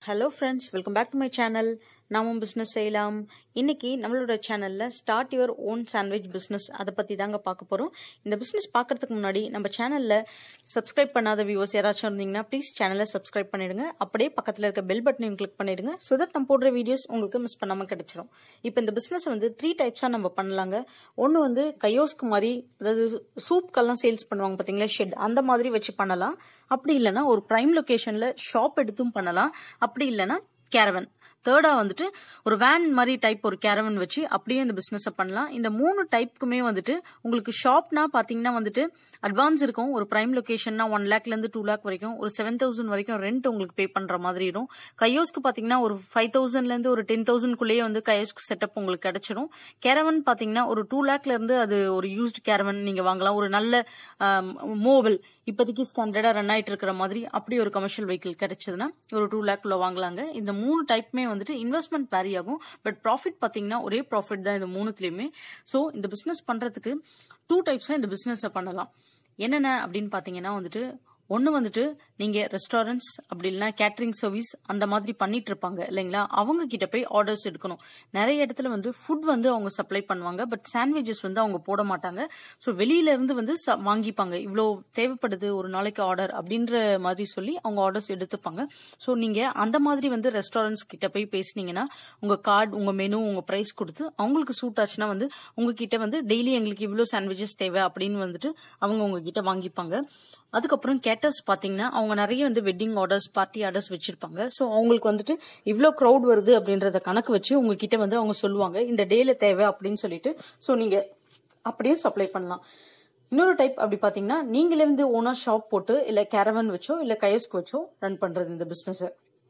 hello friends welcome back to my channel நாமும் business செய்யலாம் இன்னைக்கு நம்மளோட சேனலில் start your own sandwich business அதை பற்றி தாங்க பார்க்க போகிறோம் இந்த பிஸ்னஸ் பார்க்கறதுக்கு முன்னாடி நம்ம சேனலில் சப்ஸ்கிரைப் பண்ணாத வியூவர்ஸ் யாராச்சும் இருந்தீங்கன்னா ப்ளீஸ் சேனலை சப்ஸ்கிரைப் பண்ணிடுங்க அப்படியே பக்கத்தில் இருக்க பெல் பட்டனையும் கிளிக் பண்ணிடுங்க ஸோ தட் நம்ம போடுற வீடியோஸ் உங்களுக்கு மிஸ் பண்ணாமல் கிடைச்சிரும் இப்போ இந்த பிஸ்னஸ் வந்து த்ரீ டைப்ஸாக நம்ம பண்ணலாங்க ஒன்று வந்து கையோஸ்க்கு மாதிரி அதாவது சூப்க்கெல்லாம் சேல்ஸ் பண்ணுவாங்க பார்த்தீங்களா ஷெட் அந்த மாதிரி வச்சு பண்ணலாம் அப்படி இல்லைன்னா ஒரு ப்ரைம் லொக்கேஷனில் ஷாப் எடுத்தும் பண்ணலாம் அப்படி இல்லைன்னா கேரவன் தேர்டா வந்துட்டு ஒரு வேன் மாதிரி டைப் ஒரு கேரவன் வச்சு அப்படியே இந்த பிசினஸ் பண்ணலாம் இந்த மூணு டைப்புக்குமே வந்துட்டு உங்களுக்கு ஷாப்னா பாத்தீங்கன்னா வந்துட்டு அட்வான்ஸ் இருக்கும் ஒரு பிரைம் லொகேஷன்னா ஒன் லேக்ல இருந்து டூ லேக் வரைக்கும் ஒரு செவன் தௌசண்ட் வரைக்கும் ரெண்ட் உங்களுக்கு பே பண்ற மாதிரி இருக்கும் கையோஸ்க்கு பாத்தீங்கன்னா ஒரு ஃபைவ் தௌசண்ட்ல இருந்து ஒரு டென் தௌசண்ட்குள்ளேயே வந்து கையோஸ்க்கு செட்டப் உங்களுக்கு கிடைச்சிடும் கேரவன் பாத்தீங்கன்னா ஒரு டூ லேக்ல இருந்து அது ஒரு யூஸ்ட் கேரவன் நீங்க வாங்கலாம் ஒரு நல்ல மோபிள் இப்போதைக்கு ஸ்டாண்டர்டா ரன் ஆயிட்டு இருக்கிற மாதிரி அப்படி ஒரு கமர்ஷியல் வெஹிக்கிள் கிடைச்சதுன்னா ஒரு டூ லேக்குள்ள வாங்கலாங்க இந்த மூணு டைப்புமே வந்துட்டு இன்வெஸ்ட்மெண்ட் வேரி ஆகும் பட் ப்ராஃபிட் பார்த்தீங்கன்னா ஒரே ப்ராஃபிட் தான் இந்த மூணுத்துலயுமே ஸோ இந்த பிஸ்னஸ் பண்றதுக்கு டூ டைப்ஸாக இந்த பிஸ்னஸை பண்ணலாம் என்னென்ன அப்படின்னு பார்த்தீங்கன்னா வந்துட்டு ஒன்று வந்துட்டு நீங்கள் ரெஸ்டாரண்ட்ஸ் அப்படி இல்லைனா கேட்ரிங் சர்வீஸ் அந்த மாதிரி பண்ணிட்டு இருப்பாங்க இல்லைங்களா அவங்க கிட்ட போய் ஆர்டர்ஸ் எடுக்கணும் நிறைய இடத்துல வந்து ஃபுட் வந்து அவங்க சப்ளை பண்ணுவாங்க பட் சாண்ட்விச்சஸ் வந்து அவங்க போட மாட்டாங்க ஸோ வெளியில இருந்து வந்து ச- வாங்கிப்பாங்க இவ்வளோ தேவைப்படுது ஒரு நாளைக்கு ஆர்டர் அப்படின்ற மாதிரி சொல்லி அவங்க ஆர்டர்ஸ் எடுத்துப்பாங்க ஸோ நீங்கள் அந்த மாதிரி வந்து ரெஸ்டாரண்ட்ஸ் கிட்ட போய் பேசுனீங்கன்னா உங்கள் கார்டு உங்கள் மெனு உங்கள் ப்ரைஸ் கொடுத்து அவங்களுக்கு சூட் ஆச்சுன்னா வந்து உங்ககிட்ட வந்து டெய்லி எங்களுக்கு இவ்வளோ சாண்ட்விச்சஸ் தேவை அப்படின்னு வந்துட்டு அவங்க உங்ககிட்ட வாங்கிப்பாங்க அதுக்கப்புறம் கேட்டர்ஸ் பார்த்தீங்கன்னா அவங்க நிறைய வந்து வெட்டிங் ஆர்டர்ஸ் பார்ட்டி ஆர்டர்ஸ் வச்சிருப்பாங்க ஸோ அவங்களுக்கு வந்துட்டு இவ்வளோ க்ரௌட் வருது அப்படின்றத கணக்கு வச்சு உங்ககிட்ட வந்து அவங்க சொல்லுவாங்க இந்த டேல தேவை அப்படின்னு சொல்லிட்டு ஸோ நீங்கள் அப்படியே சப்ளை பண்ணலாம் இன்னொரு டைப் அப்படி பார்த்தீங்கன்னா நீங்களே வந்து ஓனர் ஷாப் போட்டு இல்லை கேரவன் வச்சோ இல்லை கயஸ்க்கு வச்சோ ரன் பண்ணுறது இந்த பிஸ்னஸை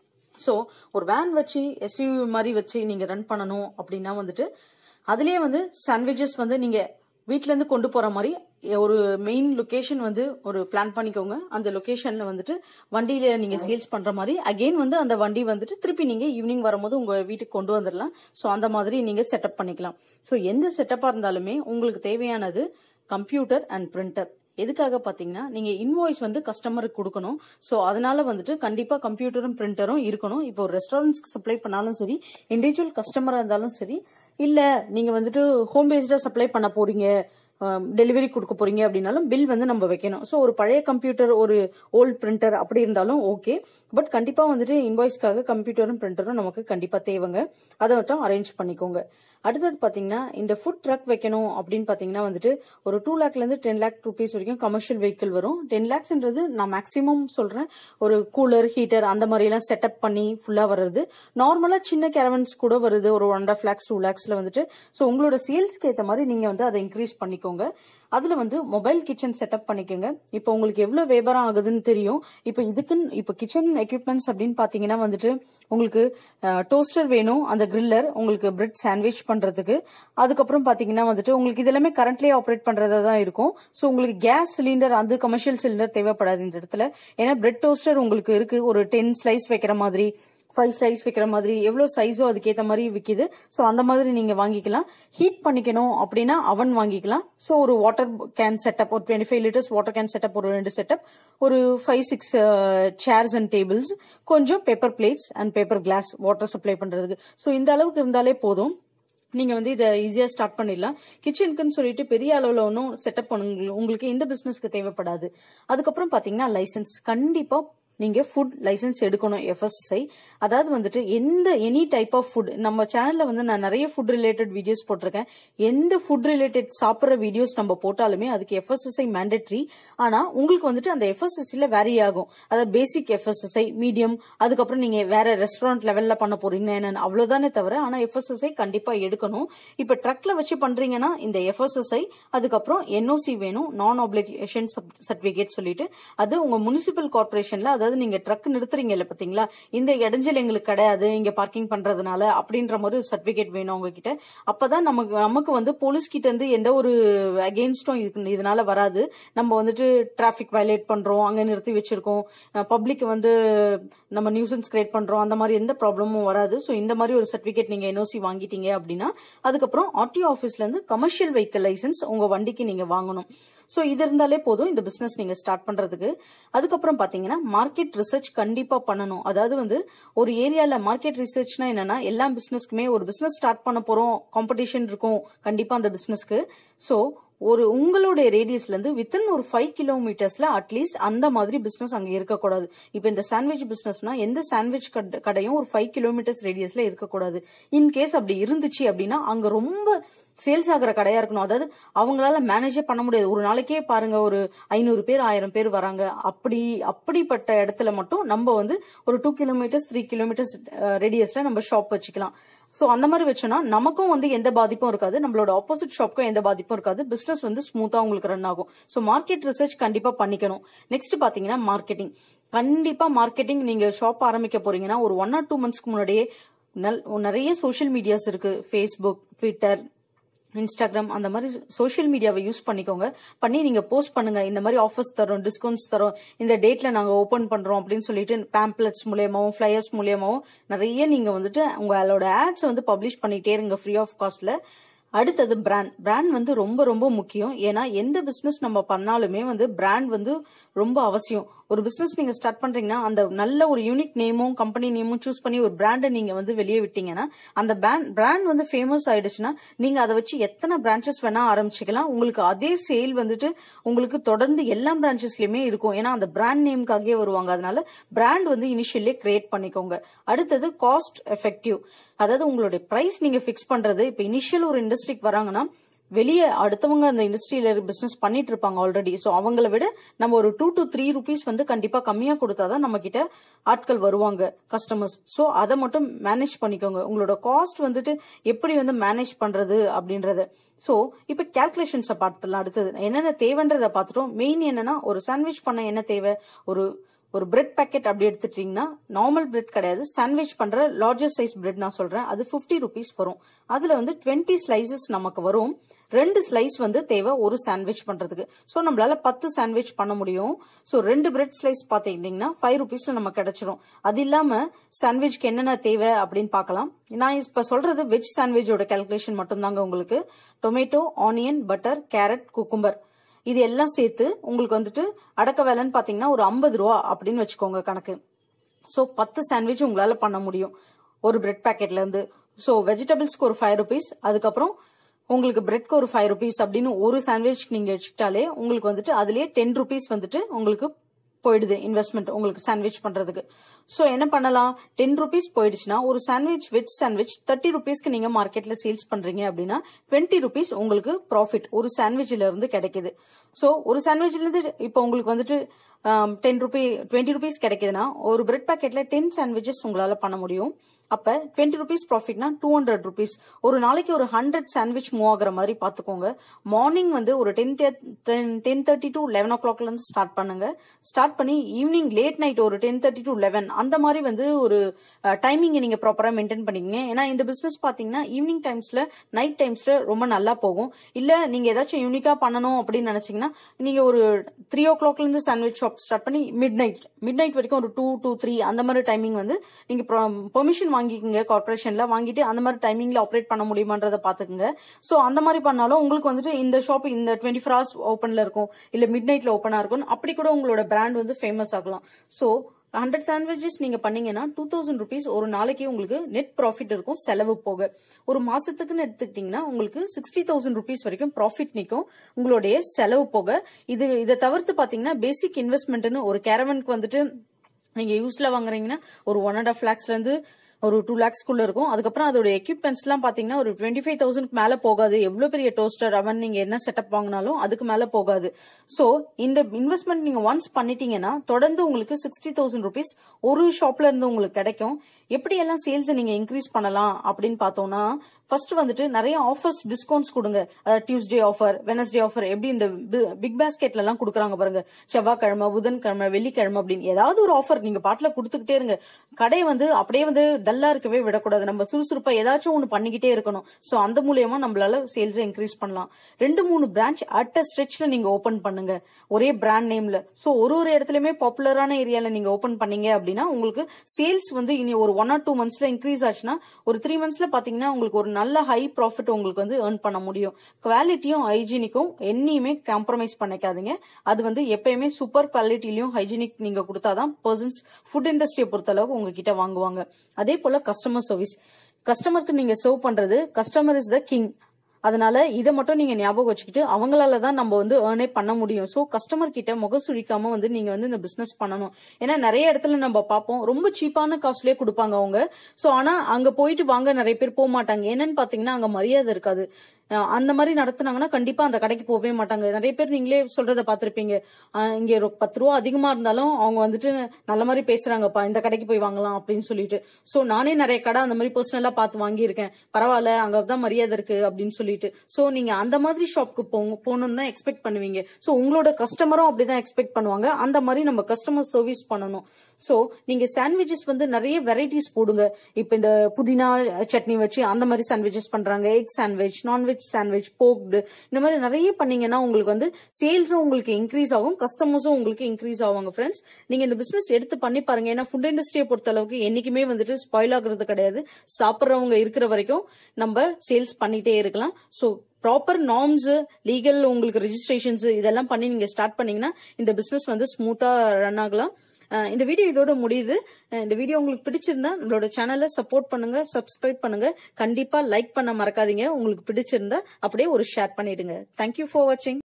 ஸோ ஒரு வேன் வச்சு எஸ்யூ மாதிரி வச்சு நீங்கள் ரன் பண்ணணும் அப்படின்னா வந்துட்டு அதுலேயே வந்து சாண்ட்விச்சஸ் வந்து நீங்கள் வீட்டிலேருந்து கொண்டு போகிற மாதிரி ஒரு மெயின் லொகேஷன் வந்து ஒரு பிளான் பண்ணிக்கோங்க அந்த லொகேஷனில் வந்துட்டு வண்டியில் நீங்கள் சேல்ஸ் பண்ணுற மாதிரி அகெயின் வந்து அந்த வண்டி வந்துட்டு திருப்பி நீங்கள் ஈவினிங் வரும்போது உங்கள் வீட்டுக்கு கொண்டு வந்துடலாம் ஸோ அந்த மாதிரி நீங்கள் செட்டப் பண்ணிக்கலாம் ஸோ எந்த செட்டப்பாக இருந்தாலுமே உங்களுக்கு தேவையானது கம்ப்யூட்டர் அண்ட் பிரிண்டர் எதுக்காக பாத்தீங்கன்னா நீங்க இன்வாய்ஸ் வந்து கஸ்டமருக்கு கொடுக்கணும் ஸோ அதனால வந்துட்டு கண்டிப்பா கம்ப்யூட்டரும் பிரிண்டரும் இருக்கணும் இப்போ ஒரு ரெஸ்டாரண்ட்ஸ்க்கு சப்ளை பண்ணாலும் சரி இண்டிவிஜுவல் கஸ்டமரா இருந்தாலும் சரி இல்ல நீங்க வந்துட்டு ஹோம் பேஸ்டா சப்ளை பண்ண போறீங்க டெலிவரி கொடுக்க போறீங்க அப்படின்னாலும் பில் வந்து நம்ம வைக்கணும் ஸோ ஒரு பழைய கம்ப்யூட்டர் ஒரு ஓல்ட் பிரிண்டர் அப்படி இருந்தாலும் ஓகே பட் கண்டிப்பா வந்துட்டு இன்வாய்ஸ்க்காக கம்ப்யூட்டரும் பிரிண்டரும் நமக்கு கண்டிப்பா தேவைங்க அதை மட்டும் அரேஞ்ச் பண்ணிக்கோங்க அடுத்தது பாத்தீங்கன்னா இந்த ஃபுட் ட்ரக் வைக்கணும் அப்படின்னு பாத்தீங்கன்னா வந்துட்டு ஒரு டூ லேக்ல இருந்து டென் லேக் ருபீஸ் வரைக்கும் கமர்ஷியல் வெஹிக்கிள் வரும் டென் லேக்ஸ்ன்றது நான் மேக்ஸிமம் சொல்றேன் ஒரு கூலர் ஹீட்டர் அந்த மாதிரி எல்லாம் செட்டப் பண்ணி ஃபுல்லா வர்றது நார்மலா சின்ன கேரவன்ஸ் கூட வருது ஒரு ஒன் ஆஃப் லேக்ஸ் டூ லேக்ஸ்ல வந்துட்டு ஸோ உங்களோட சேல்ஸ்க்கு ஏற்ற மாதிரி நீங்க வந்து அதை இன்க்ரீஸ் பண்ணிக்கோங்க அதுல வந்து மொபைல் கிச்சன் செட்டப் பண்ணிக்கோங்க இப்போ உங்களுக்கு எவ்வளவு வியாபாரம் ஆகுதுன்னு தெரியும் இப்போ இதுக்குன்னு இப்போ கிச்சன் எக்யூப்மெண்ட்ஸ் அப்படின்னு பாத்தீங்கன்னா வந்துட்டு உங்களுக்கு டோஸ்டர் வேணும் அந்த கிரில்லர் உங்களுக்கு பிரெட் சாண்ட்விச் பண்றதுக்கு அதுக்கப்புறம் பாத்தீங்கன்னா வந்துட்டு உங்களுக்கு இது எல்லாமே கரண்ட்லேயே ஆப்ரேட் பண்றதா தான் இருக்கும் ஸோ உங்களுக்கு கேஸ் சிலிண்டர் அது கமர்ஷியல் சிலிண்டர் தேவைப்படாது இந்த இடத்துல ஏன்னா பிரெட் டோஸ்டர் உங்களுக்கு இருக்கு ஒரு டென் ஸ்லைஸ் வைக்கிற மாதிரி ஃபைவ் ஸ்லைஸ் வைக்கிற மாதிரி எவ்வளோ சைஸோ அதுக்கேற்ற மாதிரி விற்கிது ஸோ அந்த மாதிரி நீங்கள் வாங்கிக்கலாம் ஹீட் பண்ணிக்கணும் அப்படின்னா அவன் வாங்கிக்கலாம் ஸோ ஒரு வாட்டர் கேன் செட்டப் ஒரு twenty five litres water can setup ஒரு ரெண்டு செட்டப் ஒரு five six chairs and tables கொஞ்சம் paper plates and paper glass water supply பண்ணுறதுக்கு ஸோ இந்த அளவுக்கு இருந்தாலே போதும் நீங்க வந்து இதை ஈஸியா ஸ்டார்ட் பண்ணிடலாம் கிச்சனுக்குன்னு சொல்லிட்டு பெரிய அளவுல ஒன்றும் செட்டப் பண்ணுங்க உங்களுக்கு இந்த பிசினஸ்க்கு தேவைப்படாது அதுக்கப்புறம் பாத்தீங்கன்னா லைசன்ஸ் கண்டிப்பா நீங்க ஃபுட் லைசன்ஸ் எடுக்கணும் எஃப்எஸ்ஐ அதாவது வந்துட்டு எந்த எனி டைப் ஆஃப் ஃபுட் நம்ம சேனல்ல வந்து நான் நிறைய ஃபுட் ரிலேட்டட் வீடியோஸ் போட்டிருக்கேன் எந்த ஃபுட் ரிலேட்டட் சாப்பிட்ற வீடியோஸ் நம்ம போட்டாலுமே அதுக்கு எஃப்எஸ்எஸ்ஐ மேண்டட்ரி ஆனா உங்களுக்கு வந்துட்டு அந்த எஃப்எஸ்எஸ்சில வேரி ஆகும் அதாவது பேசிக் எஃப்எஸ்எஸ்ஐ மீடியம் அதுக்கப்புறம் நீங்க வேற ரெஸ்டாரண்ட் லெவல்ல பண்ண போறீங்க என்னன்னு அவ்வளவுதானே தவிர ஆனா எஃப்எஸ்எஸ்ஐ கண்டிப்பா எடுக்கணும் இப்ப ட்ரக்ல வச்சு பண்றீங்கன்னா இந்த எஃப்எஸ்எஸ்ஐ அதுக்கப்புறம் என்ஓசி வேணும் நான் ஆப்ளிகேஷன் சர்டிபிகேட் சொல்லிட்டு அது உங்க முனிசிபல் கார்பரேஷன்ல அதாவது நீங்க ட்ரக் நிறுத்துறீங்கல்ல பாத்தீங்களா இந்த இடைஞ்சல் எங்களுக்கு கிடையாது இங்க பார்க்கிங் பண்றதுனால அப்படின்ற மாதிரி ஒரு சர்டிபிகேட் வேணும் உங்ககிட்ட அப்பதான் நமக்கு நமக்கு வந்து போலீஸ் கிட்ட இருந்து எந்த ஒரு அகெயின்ஸ்டும் இதுக்கு இதனால வராது நம்ம வந்துட்டு டிராபிக் வயலேட் பண்றோம் அங்க நிறுத்தி வச்சிருக்கோம் பப்ளிக் வந்து நம்ம நியூசன்ஸ் கிரியேட் பண்றோம் அந்த மாதிரி எந்த ப்ராப்ளமும் வராது ஸோ இந்த மாதிரி ஒரு சர்டிபிகேட் நீங்க என்ஓசி வாங்கிட்டீங்க அப்படின்னா அதுக்கப்புறம் ஆர்டிஓ ஆஃபீஸ்ல இருந்து கமர்ஷியல் வெஹிக்கல் லைசன்ஸ் உங்க வண்டிக்கு நீங்க வாங்கணும் ஸோ இது இருந்தாலே போதும் இந்த பிசினஸ் நீங்க ஸ்டார்ட் பண்றதுக்கு அதுக்கப்புறம் பாத்தீங்கன்னா மார்க்கெட் ரிசர்ச் கண்டிப்பா பண்ணணும் அதாவது வந்து ஒரு ஏரியால மார்க்கெட் ரிசர்ச்னா என்னன்னா எல்லா பிசினஸ்க்குமே ஒரு பிசினஸ் ஸ்டார்ட் பண்ண போறோம் காம்படிஷன் இருக்கும் கண்டிப்பா அந்த பிசினஸ்க்கு ஸோ ஒரு உங்களுடைய ரேடியஸ்ல இருந்து வித்தின் ஒரு ஃபைவ் கிலோமீட்டர்ஸ்ல அட்லீஸ்ட் அந்த மாதிரி பிசினஸ் அங்க இருக்கக்கூடாது இப்போ இந்த சாண்ட்விச் பிசினஸ்னா எந்த சாண்ட்விச் கடையும் ஒரு ஃபைவ் கிலோமீட்டர்ஸ் ரேடியஸ்ல இருக்கக்கூடாது இன் கேஸ் அப்படி இருந்துச்சு அப்படின்னா அங்க ரொம்ப சேல்ஸ் ஆகிற கடையா இருக்கணும் அதாவது அவங்களால மேனேஜே பண்ண முடியாது ஒரு நாளைக்கே பாருங்க ஒரு ஐநூறு பேர் ஆயிரம் பேர் வராங்க அப்படி அப்படிப்பட்ட இடத்துல மட்டும் நம்ம வந்து ஒரு டூ கிலோமீட்டர்ஸ் த்ரீ கிலோமீட்டர்ஸ் ரேடியஸ்ல நம்ம ஷாப் வச்சுக்கலாம் ஸோ அந்த மாதிரி வச்சோம்னா நமக்கும் வந்து எந்த பாதிப்பும் இருக்காது நம்மளோட ஆப்போசிட் ஷாப்க்கும் எந்த பாதிப்பும் இருக்காது பிசினஸ் வந்து ஸ்மூத்தா உங்களுக்கு ரன் ஆகும் ஸோ மார்க்கெட் ரிசர்ச் கண்டிப்பா பண்ணிக்கணும் நெக்ஸ்ட் பாத்தீங்கன்னா மார்க்கெட்டிங் கண்டிப்பா மார்க்கெட்டிங் நீங்க ஷாப் ஆரம்பிக்க போறீங்கன்னா ஒரு ஒன் ஆர் டூ மந்த்ஸ்க்கு முன்னாடியே நல்- நிறைய சோஷியல் மீடியாஸ் இருக்கு ஃபேஸ்புக் ட்விட்டர் இன்ஸ்டாகிராம் அந்த மாதிரி சோஷியல் மீடியாவை யூஸ் பண்ணிக்கோங்க பண்ணி நீங்க போஸ்ட் பண்ணுங்க இந்த மாதிரி ஆஃபர்ஸ் தரோம் டிஸ்கவுண்ட்ஸ் தரோம் இந்த டேட்ல நாங்க ஓபன் பண்றோம் அப்படின்னு சொல்லிட்டு பேம்ப்ளெட்ஸ் மூலியமாவும் ஃபிளையர்ஸ் மூலியமாவும் நிறைய நீங்க வந்துட்டு உங்களோட ஆட்ஸ் வந்து பப்ளிஷ் பண்ணிட்டே இருங்க ஃப்ரீ ஆஃப் காஸ்ட்ல அடுத்தது பிராண்ட் பிராண்ட் வந்து ரொம்ப ரொம்ப முக்கியம் ஏன்னா எந்த பிசினஸ் நம்ம பண்ணாலுமே வந்து பிராண்ட் வந்து ரொம்ப அவசியம் ஒரு பிசினஸ் நீங்க ஸ்டார்ட் பண்றீங்கன்னா அந்த நல்ல ஒரு யூனிக் நேமும் கம்பெனி நேமும் சூஸ் பண்ணி ஒரு பிராண்டை நீங்க வந்து வெளியே விட்டீங்கன்னா அந்த பிராண்ட் வந்து ஃபேமஸ் ஆயிடுச்சுன்னா நீங்க அதை வச்சு எத்தனை பிரான்ச்சஸ் வேணா ஆரம்பிச்சுக்கலாம் உங்களுக்கு அதே சேல் வந்துட்டு உங்களுக்கு தொடர்ந்து எல்லா பிரான்ச்சஸ்லயுமே இருக்கும் ஏன்னா அந்த பிராண்ட் நேம்காகவே வருவாங்க அதனால பிராண்ட் வந்து இனிஷியலே கிரியேட் பண்ணிக்கோங்க அடுத்தது காஸ்ட் எஃபெக்டிவ் அதாவது உங்களுடைய பிரைஸ் நீங்க ஃபிக்ஸ் பண்றது இப்ப இனிஷியல் ஒரு இண்டஸ்ட்ரிக்கு வராங்கன்னா வெளியே அடுத்தவங்க அந்த இண்டஸ்ட்ரியில பிசினஸ் பண்ணிட்டு இருப்பாங்க ஆல்ரெடி ஸோ அவங்கள விட நம்ம ஒரு டூ டு த்ரீ ருபீஸ் வந்து கண்டிப்பா கம்மியா கொடுத்தாதான் நம்ம கிட்ட ஆட்கள் வருவாங்க கஸ்டமர்ஸ் ஸோ அதை மட்டும் மேனேஜ் பண்ணிக்கோங்க உங்களோட காஸ்ட் வந்துட்டு எப்படி வந்து மேனேஜ் பண்றது அப்படின்றத ஸோ இப்போ கேல்குலேஷன்ஸை பார்த்துலாம் அடுத்தது என்னென்ன தேவைன்றத பார்த்துட்டோம் மெயின் என்னன்னா ஒரு சாண்ட்விச் பண்ண என்ன தேவை ஒரு ஒரு பிரெட் பேக்கெட் அப்படி எடுத்துட்டீங்கன்னா நார்மல் பிரெட் கிடையாது சாண்ட்விச் பண்ற லார்ஜர் சைஸ் பிரெட் நான் சொல்றேன் அது 50 ருபீஸ் வரும் அதுல வந்து 20 ஸ்லைசஸ் நமக்கு வரும் ரெண்டு ஸ்லைஸ் வந்து தேவை ஒரு சாண்ட்விச் பண்றதுக்கு ஸோ நம்மளால பத்து சாண்ட்விச் பண்ண முடியும் ஸோ ரெண்டு பிரெட் ஸ்லைஸ் பார்த்துக்கிட்டிங்கன்னா ஃபைவ் ருபீஸ்ல நம்ம கிடைச்சிரும் அது இல்லாம சாண்ட்விச்க்கு என்னென்ன தேவை அப்படின்னு பார்க்கலாம் நான் இப்ப சொல்றது வெஜ் சாண்ட்விச்சோட கால்குலேஷன் மட்டும்தாங்க உங்களுக்கு tomato onion butter carrot cucumber இது எல்லாம் சேர்த்து உங்களுக்கு வந்துட்டு அடக்க வேலைன்னு பாத்தீங்கன்னா ஒரு ஐம்பது ரூபா அப்படின்னு வச்சுக்கோங்க கணக்கு ஸோ பத்து சாண்ட்விச் உங்களால பண்ண முடியும் ஒரு பிரெட் பேக்கெட்ல இருந்து ஸோ வெஜிடபிள்ஸ்க்கு ஒரு ஃபைவ் ருபீஸ் அதுக்கப்புறம் உங்களுக்கு பிரெட்க்கு ஒரு ஃபைவ் ருபீஸ் அப்படின்னு ஒரு சாண்ட்விச் நீங்க வச்சுக்கிட்டாலே உங்களுக்கு வந்துட்டு அதுலயே டென் ருபீஸ் வந்துட்டு உங்களுக்கு போயிடுது இன்வெஸ்ட்மெண்ட் உங்களுக்கு சாண்ட்விச் பண்றதுக்கு ஸோ என்ன பண்ணலாம் டென் ருபீஸ் போயிடுச்சுன்னா ஒரு சாண்ட்விச் வெஜ் சாண்ட்விச் தேர்ட்டி ருபீஸ்க்கு நீங்க மார்க்கெட்ல சேல்ஸ் பண்றீங்க அப்படின்னா டுவெண்ட்டி ருபீஸ் உங்களுக்கு ப்ராஃபிட் ஒரு சாண்ட்விச்ல இருந்து கிடைக்குது ஸோ ஒரு சாண்ட்விச்ல இருந்து இப்போ உங்களுக்கு வந்துட்டு டென் ருபி டுவெண்ட்டி ருபீஸ் கிடைக்குதுன்னா ஒரு பிரெட் பேக்கெட்ல டென் சாண்ட்விச்சஸ் உங்களால பண்ண முடியும் அப்ப டுவெண்ட்டி ருபீஸ் ப்ராஃபிட்னா டூ ஹண்ட்ரட் ருபீஸ் ஒரு நாளைக்கு ஒரு ஹண்ட்ரட் சாண்ட்விச் மூவ் ஆகுற மாதிரி பாத்துக்கோங்க மார்னிங் வந்து ஒரு ten ten thirty to eleven ஓ கிளாக்ல இருந்து ஸ்டார்ட் பண்ணுங்க ஸ்டார்ட் பண்ணி ஈவினிங் லேட் நைட் ஒரு டென் தேர்ட்டி டு லெவன் அந்த மாதிரி வந்து ஒரு டைமிங் நீங்க ப்ராப்பரா மெயின்டைன் பண்ணிக்கங்க ஏன்னா இந்த பிசினஸ் பாத்தீங்கன்னா ஈவினிங் டைம்ஸ்ல நைட் டைம்ஸ்ல ரொம்ப நல்லா போகும் இல்ல நீங்க ஏதாச்சும் யூனிக்கா பண்ணணும் அப்படின்னு நினைச்சீங்கன்னா நீங்க ஒரு த்ரீ ஓ கிளாக்ல இருந்து சாண்ட்விச் ஷாப் ஸ்டார்ட் பண்ணி மிட் நைட் மிட் நைட் வரைக்கும் ஒரு டூ டூ த்ரீ அந்த மாதிரி டைமிங் வந்து நீங்க பெர்மிஷன் வாங்கிக்கோங்க கார்பரேஷன்ல வாங்கிட்டு அந்த மாதிரி டைமிங்ல ஆப்ரேட் பண்ண முடியுமான்றத பாத்துக்கோங்க சோ அந்த மாதிரி பண்ணாலும் உங்களுக்கு வந்துட்டு இந்த ஷாப் இந்த டுவெண்ட்டி ஃபோர் ஹவர்ஸ் ஓப்பன்ல இருக்கும் இல்ல மிட் நைட்ல ஓப்பனா இருக்கும் அப்படி கூட உங்களோட பிராண்ட் வந்து ஃபேமஸ் ஆகலாம் சோ ஹண்ட்ரட் சாண்ட்விச்சஸ் நீங்க பண்ணீங்கன்னா டூ தௌசண்ட் ருபீஸ் ஒரு நாளைக்கு உங்களுக்கு நெட் ப்ராஃபிட் இருக்கும் செலவு போக ஒரு மாசத்துக்குன்னு எடுத்துக்கிட்டீங்கன்னா உங்களுக்கு சிக்ஸ்டி தௌசண்ட் ருபீஸ் வரைக்கும் ப்ராஃபிட் நிற்கும் உங்களுடைய செலவு போக இது இதை தவிர்த்து பாத்தீங்கன்னா பேசிக் இன்வெஸ்ட்மெண்ட்னு ஒரு கேரவனுக்கு வந்துட்டு நீங்க யூஸ்ல வாங்குறீங்கன்னா ஒரு ஒன் அண்ட் ஆஃப் லேக்ஸ்ல இருந்து ஒரு டூ லேக்ஸ்க்குள்ள இருக்கும் அதுக்கப்புறம் அதோட எக்யூப்மெண்ட்ஸ் எல்லாம் பாத்தீங்கன்னா ஒரு டுவெண்ட்டி ஃபைவ் தௌசண்ட் மேல போகாது எவ்வளவு பெரிய டோஸ்டர் அவன் நீங்க என்ன செட்டப் வாங்கினாலும் அதுக்கு மேல போகாது சோ இந்த இன்வெஸ்ட்மெண்ட் நீங்க ஒன்ஸ் பண்ணிட்டீங்கன்னா தொடர்ந்து உங்களுக்கு சிக்ஸ்டி தௌசண்ட் ருபீஸ் ஒரு ஷாப்ல இருந்து உங்களுக்கு கிடைக்கும் எப்படி எல்லாம் சேல்ஸ் நீங்க இன்க்ரீஸ் பண்ணலாம் அப்படின்னு பார்த்தோம்னா ஃபர்ஸ்ட் வந்துட்டு நிறைய ஆஃபர்ஸ் டிஸ்கவுண்ட்ஸ் கொடுங்க அதாவது டியூஸ்டே ஆஃபர் வெனஸ்டே ஆஃபர் எப்படி இந்த பிக் பாஸ்கெட்ல எல்லாம் கொடுக்குறாங்க பாருங்க செவ்வாய்க்கிழமை புதன்கிழமை வெள்ளிக்கிழமை அப்படின்னு ஏதாவது ஒரு ஆஃபர் நீங்க பாட்டுல கொடுத்துக்கிட்டே இருங்க கடை வந்து அப்படியே வந்து டல்லா இருக்கவே விடக்கூடாது நம்ம சுறுசுறுப்பா ஏதாச்சும் ஒன்று பண்ணிக்கிட்டே இருக்கணும் ஸோ அந்த மூலியமா நம்மளால சேல்ஸை இன்க்ரீஸ் பண்ணலாம் ரெண்டு மூணு பிரான்ச் அட் அ ஸ்ட்ரெச்ல நீங்க ஓபன் பண்ணுங்க ஒரே பிராண்ட் நேம்ல ஸோ ஒரு ஒரு இடத்துலயுமே பாப்புலரான ஏரியால நீங்க ஓபன் பண்ணீங்க அப்படின்னா உங்களுக்கு சேல்ஸ் வந்து இனி ஒரு ஒன் ஆர் டூ மந்த்ஸ்ல இன்க்ரீஸ் ஆச்சுன்னா ஒரு த்ரீ மந்த்ஸ்ல பாத்தீங்கன்னா உங்களுக்கு ஒரு நல்ல ஹை ப்ராஃபிட் உங்களுக்கு வந்து ஏர்ன் பண்ண முடியும் குவாலிட்டியும் ஹைஜீனிக்கும் என்னையுமே காம்ப்ரமைஸ் பண்ணிக்காதீங்க அது வந்து எப்பயுமே சூப்பர் குவாலிட்டிலையும் ஹைஜீனிக் நீங்க கொடுத்தாதான் பர்சன்ஸ் ஃபுட் இண்டஸ்ட்ரியை பொறுத்தளவுக்கு உங்ககிட்ட வாங்குவாங்க அதே போல கஸ்டமர் சர்வீஸ் கஸ்டமருக்கு நீங்க சர்வ் பண்றது கஸ்டமர் இஸ் த கிங் அதனால இதை மட்டும் நீங்க ஞாபகம் வச்சுக்கிட்டு அவங்களால தான் நம்ம வந்து ஏர்னே பண்ண முடியும் ஸோ கஸ்டமர் கிட்ட முக சுழிக்காம வந்து நீங்க வந்து இந்த பிசினஸ் பண்ணணும் ஏன்னா நிறைய இடத்துல நம்ம பார்ப்போம் ரொம்ப சீப்பான காஸ்ட்லயே கொடுப்பாங்க அவங்க ஸோ ஆனா அங்க போயிட்டு வாங்க நிறைய பேர் போக மாட்டாங்க என்னன்னு பாத்தீங்கன்னா அங்க மரியாதை இருக்காது அஹ் அந்த மாதிரி நடத்துனாங்கன்னா கண்டிப்பா அந்த கடைக்கு போகவே மாட்டாங்க நிறைய பேர் நீங்களே சொல்றத பார்த்திருப்பீங்க அஹ் இங்க ஒரு பத்து ரூபா அதிகமா இருந்தாலும் அவங்க வந்துட்டு நல்ல மாதிரி பேசுறாங்கப்பா இந்த கடைக்கு போய் வாங்கலாம் அப்படின்னு சொல்லிட்டு சோ நானே நிறைய கடை அந்த மாதிரி பர்சனலா பார்த்து வாங்கியிருக்கேன் பரவாயில்ல அங்கதான் மரியாதை இருக்கு அப்படின்னு சொல்லிட்டு சோ நீங்க அந்த மாதிரி ஷாப்க்கு போங்க போகணும்னு தான் எக்ஸ்பெக்ட் பண்ணுவீங்க சோ உங்களோட கஸ்டமரும் அப்படிதான் எக்ஸ்பெக்ட் பண்ணுவாங்க அந்த மாதிரி நம்ம கஸ்டமர் சர்வீஸ் பண்ணணும் சோ நீங்க சாண்ட்விச்சஸ் வந்து நிறைய வெரைட்டிஸ் போடுங்க இப்ப இந்த புதினா சட்னி வச்சு அந்த மாதிரி சாண்ட்விச்சஸ் பண்றாங்க எக் சாண்ட்விச் நான்வெஜ் சாண்ட்விச் போக்து இந்த மாதிரி நிறைய பண்ணீங்கன்னா உங்களுக்கு வந்து சேல்ஸும் உங்களுக்கு இன்க்ரீஸ் ஆகும் கஸ்டமர்ஸும் உங்களுக்கு இன்க்ரீஸ் ஆவாங்க ஃப்ரெண்ட்ஸ் நீங்க இந்த பிசினஸ் எடுத்து பண்ணி பாருங்க ஏன்னா ஃபுட் இண்டஸ்ட்ரியை பொறுத்த அளவுக்கு என்னைக்குமே வந்துட்டு ஸ்பாயில் ஆகுறது கிடையாது சாப்பிட்றவங்க இருக்கிற வரைக்கும் நம்ம சேல்ஸ் பண்ணிட்டே இருக்கலாம் ஸோ ப்ராப்பர் நார்ம்ஸ் லீகல் உங்களுக்கு ரெஜிஸ்ட்ரேஷன்ஸ் இதெல்லாம் பண்ணி நீங்க ஸ்டார்ட் பண்ணீங்கன்னா இந்த பிசினஸ் வந்து ஸ்மூத்தா ரன் ஆகலாம் அஹ் இந்த வீடியோ இதோட முடியுது அஹ் இந்த வீடியோ உங்களுக்கு பிடிச்சிருந்தா நம்மளோட சேனலை சப்போர்ட் பண்ணுங்க சப்ஸ்கிரைப் பண்ணுங்க கண்டிப்பா லைக் பண்ண மறக்காதீங்க உங்களுக்கு பிடிச்சிருந்தா அப்படியே ஒரு ஷேர் பண்ணிடுங்க தேங்க்யூ ஃபார் வாட்சிங்